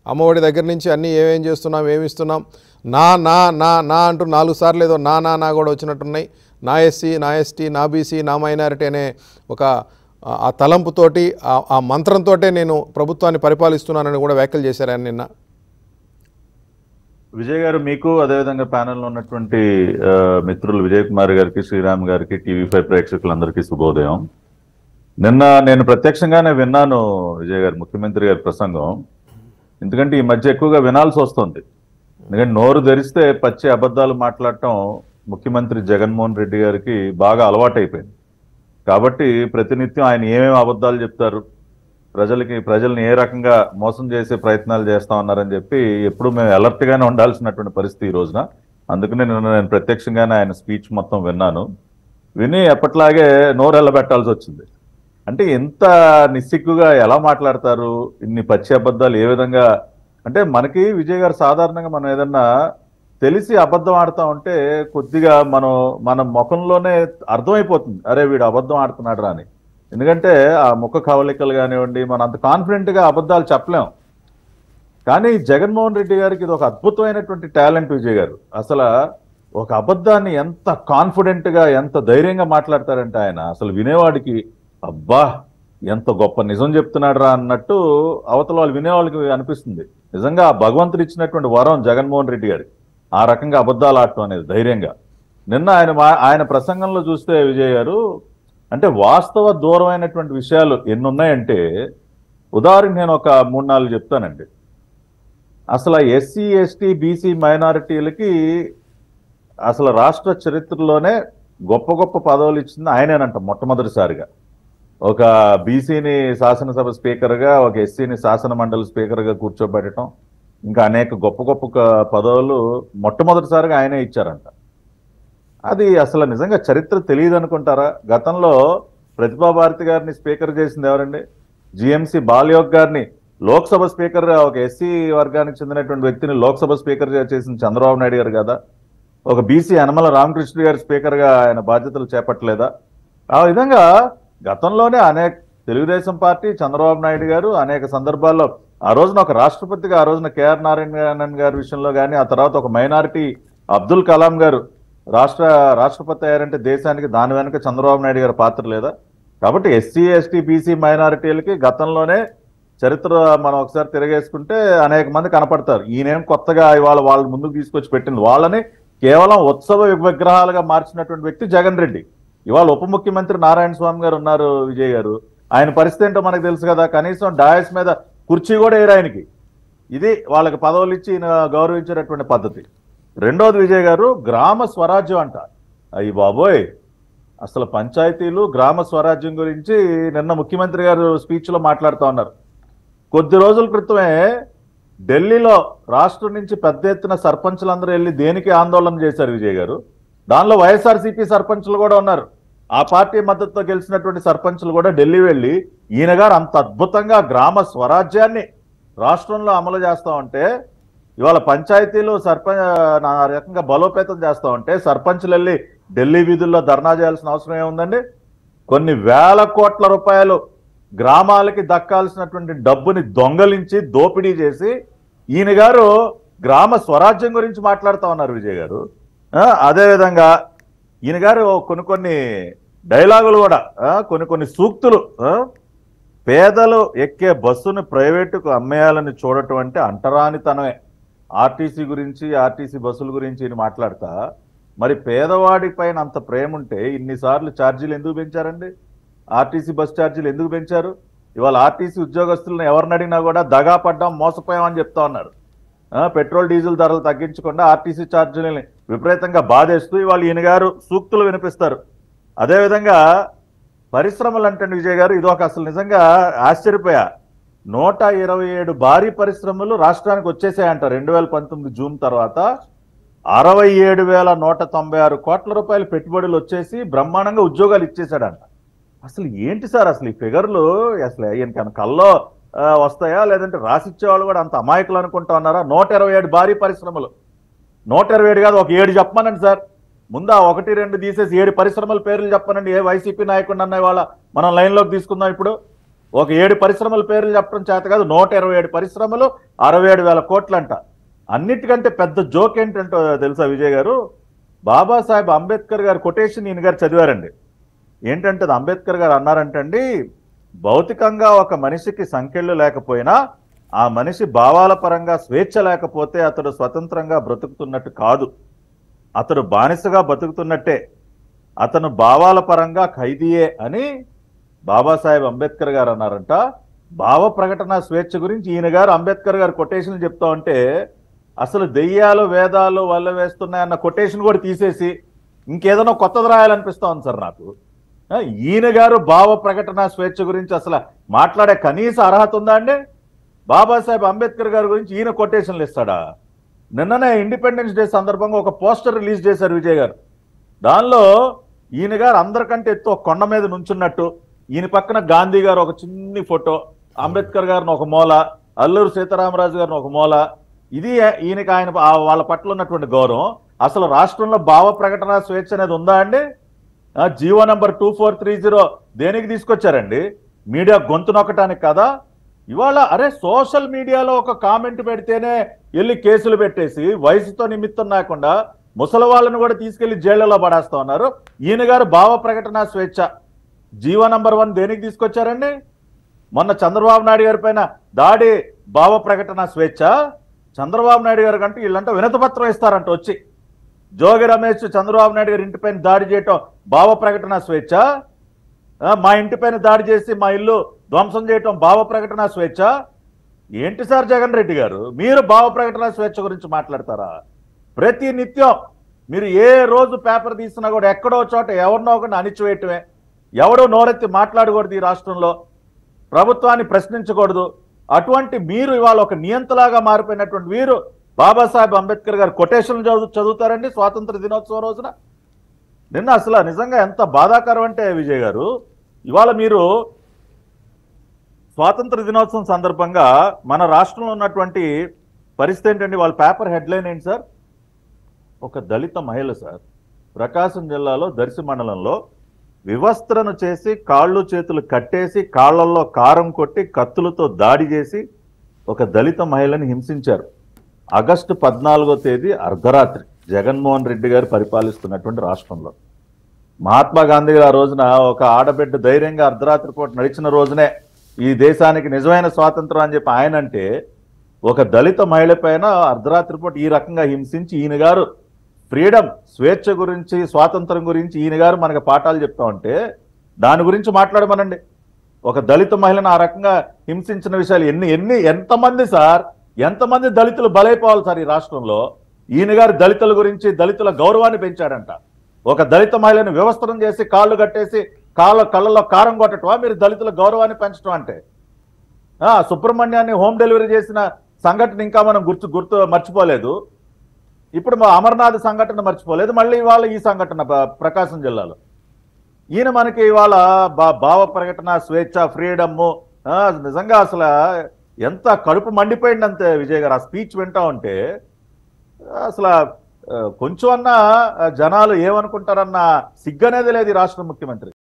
అమ్మఒడి దగ్గర నుంచి అన్నీ ఏమేం చేస్తున్నాం ఏమి ఇస్తున్నాం నా నా నా నా అంటూ నాలుగు సార్లు ఏదో నా నా నా కూడా వచ్చినట్టున్నాయి నా ఎస్సీ నా ఎస్టీ నా బీసీ నా మైనారిటీ అనే ఒక ఆ- ఆ తలంపుతోటి ఆ- ఆ మంత్రంతో నేను ప్రభుత్వాన్ని పరిపాలిస్తున్నానని కూడా వ్యాఖ్యలు చేశారు ఆయన నిన్న విజయ్ గారు మీకు అదేవిధంగా ప్యానెల్లో ఉన్నటువంటి ఆ, మిత్రులు విజయ్ కుమార్ గారికి శ్రీరామ్ గారికి టీవీ ఫైవ్ ప్రేక్షకులందరికీ శుభోదయం నిన్న నేను ప్రత్యక్షంగానే విన్నాను విజయ్ గారు ముఖ్యమంత్రి గారి ప్రసంగం ఎందుకంటే ఈ మధ్య ఎక్కువగా వినాల్సి వస్తుంది ఎందుకంటే నోరు ధరిస్తే పచ్చి అబద్ధాలు మాట్లాడటం ముఖ్యమంత్రి జగన్మోహన్ రెడ్డి గారికి బాగా అలవాటైపోయింది కాబట్టి ప్రతినిత్యం ఆయన ఏమేమి అబద్ధాలు చెప్తారు ప్రజలకి ప్రజల్ని ఏ రకంగా మోసం చేసే ప్రయత్నాలు చేస్తా ఉన్నారని చెప్పి ఎప్పుడు మేము అలర్ట్ గానే ఉండాల్సినటువంటి పరిస్థితి ఈ రోజున అందుకనే నిన్న నేను ప్రత్యక్షంగానే ఆయన స్పీచ్ మొత్తం విన్నాను విని ఎప్పట్లాగే నోరెళ్ళబెట్టాల్సి వచ్చింది అంటే ఎంత నిస్సిగ్గుగా ఎలా మాట్లాడతారు ఇన్ని పచ్చి అబద్ధాలు ఏ విధంగా అంటే మనకి విజయ్ గారు సాధారణంగా మనం ఏదన్నా తెలిసి అబద్ధం ఆడుతా ఉంటే కొద్దిగా మనం మన ముఖంలోనే అర్థమైపోతుంది అరే వీడు అబద్ధం ఆడుతున్నాడు అని ఎందుకంటే ఆ ముఖ కవలికలు కానివ్వండి మనం అంత కాన్ఫిడెంట్ గా అబద్ధాలు చెప్పలేం కానీ జగన్మోహన్ రెడ్డి గారికి ఇది ఒక అద్భుతమైనటువంటి టాలెంట్ విజయ్ గారు అసలు ఒక అబద్ధాన్ని ఎంత కాన్ఫిడెంట్ గా ఎంత ధైర్యంగా మాట్లాడతారంటే ఆయన అసలు వినేవాడికి అబ్బా ఎంత గొప్ప నిజం చెప్తున్నాడు రా అన్నట్టు అవతల వాళ్ళు వినేవాళ్ళకి అనిపిస్తుంది నిజంగా ఆ భగవంతుడు ఇచ్చినటువంటి వరం జగన్మోహన్ రెడ్డి గారికి ఆ రకంగా అబద్ధాలు ఆడటం అనేది ధైర్యంగా నిన్న ఆయన మా- ఆయన ప్రసంగంలో చూస్తే విజయ్ గారు అంటే వాస్తవ దూరమైనటువంటి విషయాలు ఎన్ని ఉన్నాయంటే ఉదాహరణకి నేను ఒక మూడు నాలుగు చెప్తానండి అసలు ఎస్సీ ఎస్టీ బీసీ మైనారిటీలకి అసలు రాష్ట్ర చరిత్రలోనే గొప్ప గొప్ప పదవులు ఇచ్చింది ఆయనేనంట మొట్టమొదటిసారిగా ఒక బీసీని శాసనసభ స్పీకర్గా ఒక ఎస్సీని శాసన మండలి స్పీకర్గా కూర్చోబెట్టడం ఇంకా అనేక గొప్ప గొప్ప క- పదవులు మొట్టమొదటిసారిగా ఆయనే ఇచ్చారంట అది అసలు నిజంగా చరిత్ర తెలియదు అనుకుంటారా గతంలో ప్రతిభా భారతి గారిని స్పీకర్ చేసింది ఎవరండి జిఎంసి బాలయోగ్ గారిని లోక్సభ స్పీకర్ ఒక ఎస్సీ వర్గానికి చెందినటువంటి వ్యక్తిని లోక్సభ స్పీకర్ చేసింది చంద్రబాబు నాయుడు గారు కదా ఒక బీసీ యనమల రామకృష్ణ గారి స్పీకర్ గా ఆయన బాధ్యతలు చేపట్టలేదా ఆ విధంగా గతంలోనే అనేక తెలుగుదేశం పార్టీ చంద్రబాబు నాయుడు గారు అనేక సందర్భాల్లో ఆ రోజున ఒక రాష్ట్రపతిగా ఆ రోజున కేఆర్ నారాయణన్ గారి విషయంలో కానీ ఆ తర్వాత ఒక మైనారిటీ అబ్దుల్ కలాం గారు రాష్ట్ర రాష్ట్రపతి అయ్యారంటే దేశానికి దాని వెనుక చంద్రబాబు నాయుడు గారి పాత్ర లేదా కాబట్టి ఎస్సీ ఎస్టీ బీసీ మైనారిటీలకి గతంలోనే చరిత్ర మనం ఒకసారి తిరగేసుకుంటే అనేక మంది కనపడతారు ఈయనేం కొత్తగా ఇవాళ వాళ్ళ ముందుకు తీసుకొచ్చి పెట్టింది వాళ్ళని కేవలం ఉత్సవ విగ్రహాలుగా మార్చినటువంటి వ్యక్తి జగన్ రెడ్డి ఇవాళ ఉప ముఖ్యమంత్రి నారాయణ స్వామి గారు ఉన్నారు విజయ్ గారు ఆయన పరిస్థితి ఏంటో మనకు తెలుసు కదా కనీసం డాయస్ మీద కుర్చీ కూడా వేయరు ఆయనకి ఇది వాళ్ళకి పదవులు ఇచ్చి ఈయన గౌరవించేటటువంటి పద్ధతి రెండోది విజయ్ గారు గ్రామ స్వరాజ్యం అంట అయ్యి బాబోయ్ అసలు పంచాయతీలు గ్రామ స్వరాజ్యం గురించి నిన్న ముఖ్యమంత్రి గారు స్పీచ్ లో మాట్లాడుతూ ఉన్నారు కొద్ది రోజుల క్రితమే ఢిల్లీలో రాష్ట్రం నుంచి పెద్ద ఎత్తున సర్పంచులందరూ వెళ్ళి దేనికి ఆందోళన చేశారు విజయ్ గారు దానిలో వైఎస్ఆర్సీపీ సర్పంచులు కూడా ఉన్నారు ఆ పార్టీ మద్దతుతో గెలిచినటువంటి సర్పంచులు కూడా ఢిల్లీ వెళ్ళి ఈయన గారు అంత అద్భుతంగా గ్రామ స్వరాజ్యాన్ని రాష్ట్రంలో అమలు చేస్తా ఉంటే ఇవాళ పంచాయతీలు సర్పంచ్ నా రకంగా బలోపేతం చేస్తా ఉంటే సర్పంచులు వెళ్ళి ఢిల్లీ వీధుల్లో ధర్నా చేయాల్సిన అవసరం ఏముందండి కొన్ని వేల కోట్ల రూపాయలు గ్రామాలకి దక్కాల్సినటువంటి డబ్బుని దొంగలించి దోపిడీ చేసి ఈయన గారు గ్రామ స్వరాజ్యం గురించి మాట్లాడుతా ఉన్నారు విజయ్ గారు ఆ, అదేవిధంగా ఈయన గారు కొన్ని కొన్ని డైలాగులు కూడా ఆ, కొన్ని కొన్ని సూక్తులు ఆ, పేదలు ఎక్కే బస్సును ప్రైవేటుకు అమ్మేయాలని చూడటం అంటే అంటరానితనమే ఆర్టీసీ గురించి ఆర్టీసీ బస్సుల గురించి ఈయన మాట్లాడతా మరి పేదవాడి పైన అంత ప్రేమ ఉంటే ఇన్నిసార్లు ఛార్జీలు ఎందుకు పెంచారండి ఆర్టీసీ బస్ ఛార్జీలు ఎందుకు పెంచారు ఇవాళ ఆర్టీసీ ఉద్యోగస్తులను ఎవరిని అడిగినా కూడా దగా పడ్డాం మోసపోయామని చెప్తా ఉన్నారు ఆ, పెట్రోల్ డీజిల్ ధరలు తగ్గించకుండా ఆర్టీసీ ఛార్జీలని విపరీతంగా బాధేస్తూ ఇవాళ ఈయన గారు సూక్తులు వినిపిస్తారు అదేవిధంగా పరిశ్రమలు అంటే విజయ్ గారు ఇది ఒక అసలు నిజంగా ఆశ్చర్యపోయా నూట ఇరవై ఏడు భారీ పరిశ్రమలు రాష్ట్రానికి వచ్చేసాయంట రెండు వేల పంతొమ్మిది జూన్ తర్వాత అరవై ఏడు వేల నూట తొంభై ఆరు కోట్ల రూపాయల పెట్టుబడులు వచ్చేసి బ్రహ్మాండంగా ఉద్యోగాలు ఇచ్చేసాడంట అసలు ఏంటి సార్ అసలు ఈ ఫిగర్లు అసలు ఈయనకన్నా కల్లో ఆ, వస్తాయా లేదంటే రాసిచ్చే వాళ్ళు కూడా అంత అమాయకులు అనుకుంటా ఉన్నారా నూట ఇరవై ఏడు భారీ పరిశ్రమలు నూట ఇరవై ఏడు కాదు ఒక ఏడు చెప్పమనండి సార్ ముందా ఒకటి రెండు తీసేసి ఏడు పరిశ్రమల పేర్లు చెప్పనండి ఏ వైసీపీ నాయకుడు అన్న వాళ్ళ మనం లైన్లోకి తీసుకుందాం ఇప్పుడు ఒక ఏడు పరిశ్రమల పేర్లు చెప్పడం చేత కాదు నూట ఇరవై ఏడు పరిశ్రమలు అరవై ఏడు వేల కోట్లంట అన్నిటికంటే పెద్ద జోక్ ఏంటంటే తెలుసా విజయ్ గారు బాబాసాహెబ్ అంబేద్కర్ గారు కొటేషన్ ఈయన గారు చదివారండి ఏంటంటే అది అంబేద్కర్ గారు అన్నారంటండి భౌతికంగా ఒక మనిషికి సంఖ్యలు లేకపోయినా ఆ మనిషి భావాల పరంగా స్వేచ్ఛ లేకపోతే అతడు స్వతంత్రంగా బ్రతుకుతున్నట్టు కాదు అతడు బానిసగా బతుకుతున్నట్టే అతను భావాల పరంగా ఖైదీయే అని బాబాసాహెబ్ అంబేద్కర్ గారు అన్నారంట భావ ప్రకటన స్వేచ్ఛ గురించి ఈయన గారు అంబేద్కర్ గారు కొటేషన్ చెప్తా ఉంటే అసలు దెయ్యాలు వేదాలు వల్ల వేస్తున్నాయన్న కొటేషన్ కూడా తీసేసి ఇంకేదైనా కొత్తది రాయాలనిపిస్తా ఉంది సార్ నాకు ఆ, ఈయన గారు భావ ప్రకటన స్వేచ్ఛ గురించి అసలు మాట్లాడే కనీస అర్హత ఉందా అండి బాబాసాహెబ్ అంబేద్కర్ గారి గురించి ఈయన కొటేషన్లు ఇస్తాడా నిన్ననే ఇండిపెండెన్స్ డే సందర్భంగా ఒక పోస్టర్ రిలీజ్ చేశారు విజయ్ గారు దానిలో ఈయన గారు అందరికంటే ఎత్తు ఒక కొండ మీద నుంచున్నట్టు ఈయన పక్కన గాంధీ గారు ఒక చిన్ని ఫోటో అంబేద్కర్ గారిని ఒక మూల అల్లూరు సీతారామరాజు గారిని ఒక మూల ఇది ఈయనకి ఆయన ఆ వాళ్ళ పట్ల ఉన్నటువంటి గౌరవం అసలు రాష్ట్రంలో భావ ప్రకటన స్వేచ్ఛ అనేది ఉందా అండి ఆ, GO number two four three zero దేనికి తీసుకొచ్చారండి మీడియా గొంతు నొక్కటానికి కదా ఇవాళ అరే సోషల్ మీడియాలో ఒక కామెంట్ పెడితేనే వెళ్ళి కేసులు పెట్టేసి వయసుతో నిమిత్తం లేకుండా ముసలి వాళ్ళని కూడా తీసుకెళ్లి జైళ్లలో పడేస్తా ఉన్నారు ఈయన గారు భావ ప్రకటన స్వేచ్ఛ జీవో నంబర్ వన్ దేనికి తీసుకొచ్చారండి మొన్న చంద్రబాబు నాయుడు గారి పైన దాడి భావ ప్రకటన స్వేచ్ఛ చంద్రబాబు నాయుడు గారు కంటే వీళ్ళంటే వినతపత్రం ఇస్తారంట వచ్చి జోగి రమేష్ చంద్రబాబు నాయుడు గారి ఇంటిపైన దాడి చేయటం భావ ప్రకటన స్వేచ్ఛ ఆ, మా ఇంటిపైన దాడి చేసి మా ఇల్లు ధ్వంసం చేయటం భావ ప్రకటన స్వేచ్ఛ ఏంటి సార్ జగన్ రెడ్డి గారు మీరు భావ ప్రకటన స్వేచ్ఛ గురించి మాట్లాడతారా ప్రతి నిత్యం మీరు ఏ రోజు పేపర్ తీసినా కూడా ఎక్కడో చోట ఎవరినో ఒకరిని అణిచివేయటమే ఎవడో నోరెత్తి మాట్లాడకూడదు ఈ రాష్ట్రంలో ప్రభుత్వాన్ని ప్రశ్నించకూడదు అటువంటి మీరు ఇవాళ ఒక నియంతలాగా మారిపోయినటువంటి వీరు బాబాసాహెబ్ అంబేద్కర్ గారు కొటేషన్లు చదువు చదువుతారండి స్వాతంత్ర దినోత్సవం రోజున నిన్న అసలు నిజంగా ఎంత బాధాకరం అంటే విజయ్ గారు ఇవాళ మీరు స్వాతంత్ర దినోత్సవం సందర్భంగా మన రాష్ట్రంలో ఉన్నటువంటి పరిస్థితి ఏంటండి వాళ్ళ పేపర్ హెడ్లైన్ ఏంటి సార్ ఒక దళిత మహిళ సార్ ప్రకాశం జిల్లాలో దర్శి మండలంలో వివస్త్రను చేసి కాళ్ళు చేతులు కట్టేసి కాళ్ళల్లో కారం కొట్టి కత్తులతో దాడి చేసి ఒక దళిత మహిళని హింసించారు ఆగస్టు పద్నాలుగో తేదీ అర్ధరాత్రి జగన్మోహన్ రెడ్డి గారు పరిపాలిస్తున్నటువంటి రాష్ట్రంలో మహాత్మా గాంధీ గారు ఆ రోజున ఒక ఆడబిడ్డ ధైర్యంగా అర్ధరాత్రి పూట నడిచిన రోజునే ఈ దేశానికి నిజమైన స్వాతంత్రం అని చెప్పి ఆయన అంటే ఒక దళిత మహిళ పైన అర్ధరాత్రి పూట ఈ రకంగా హింసించి ఈయన గారు ఫ్రీడమ్ స్వేచ్ఛ గురించి స్వాతంత్రం గురించి ఈయన గారు మనకు పాఠాలు చెప్తా ఉంటే దాని గురించి మాట్లాడమనండి ఒక దళిత మహిళను ఆ రకంగా హింసించిన విషయాలు ఎన్ని ఎన్ని ఎంతమంది సార్ ఎంతమంది దళితులు బలైపోవాలి సార్ ఈ రాష్ట్రంలో ఈయన గారు దళితుల గురించి దళితుల గౌరవాన్ని పెంచాడంట ఒక దళిత మహిళను వ్యవస్థనం చేసి కాళ్ళు కట్టేసి కాళ్ళ కళ్ళలో కారం కొట్టటమా మీరు దళితుల గౌరవాన్ని పెంచడం అంటే ఆ, సుబ్రహ్మణ్యాన్ని హోమ్ డెలివరీ చేసిన సంఘటన ఇంకా మనం గుర్తు గుర్తు మర్చిపోలేదు ఇప్పుడు మా అమర్నాథ్ సంఘటన మర్చిపోలేదు మళ్ళీ ఇవాళ ఈ సంఘటన ప- ప్రకాశం జిల్లాలో ఈయన మనకి ఇవాళ బా- భావ ప్రకటన స్వేచ్ఛ ఫ్రీడమ్ నిజంగా అసలు ఎంత కడుపు మండిపోయింది అంతే విజయ్ గారు ఆ స్పీచ్ వింటా ఉంటే అసలు ఆ, కొంచెం అన్నా జనాలు ఏమనుకుంటారన్న సిగ్గనేది లేదు ఈ రాష్ట్ర ముఖ్యమంత్రి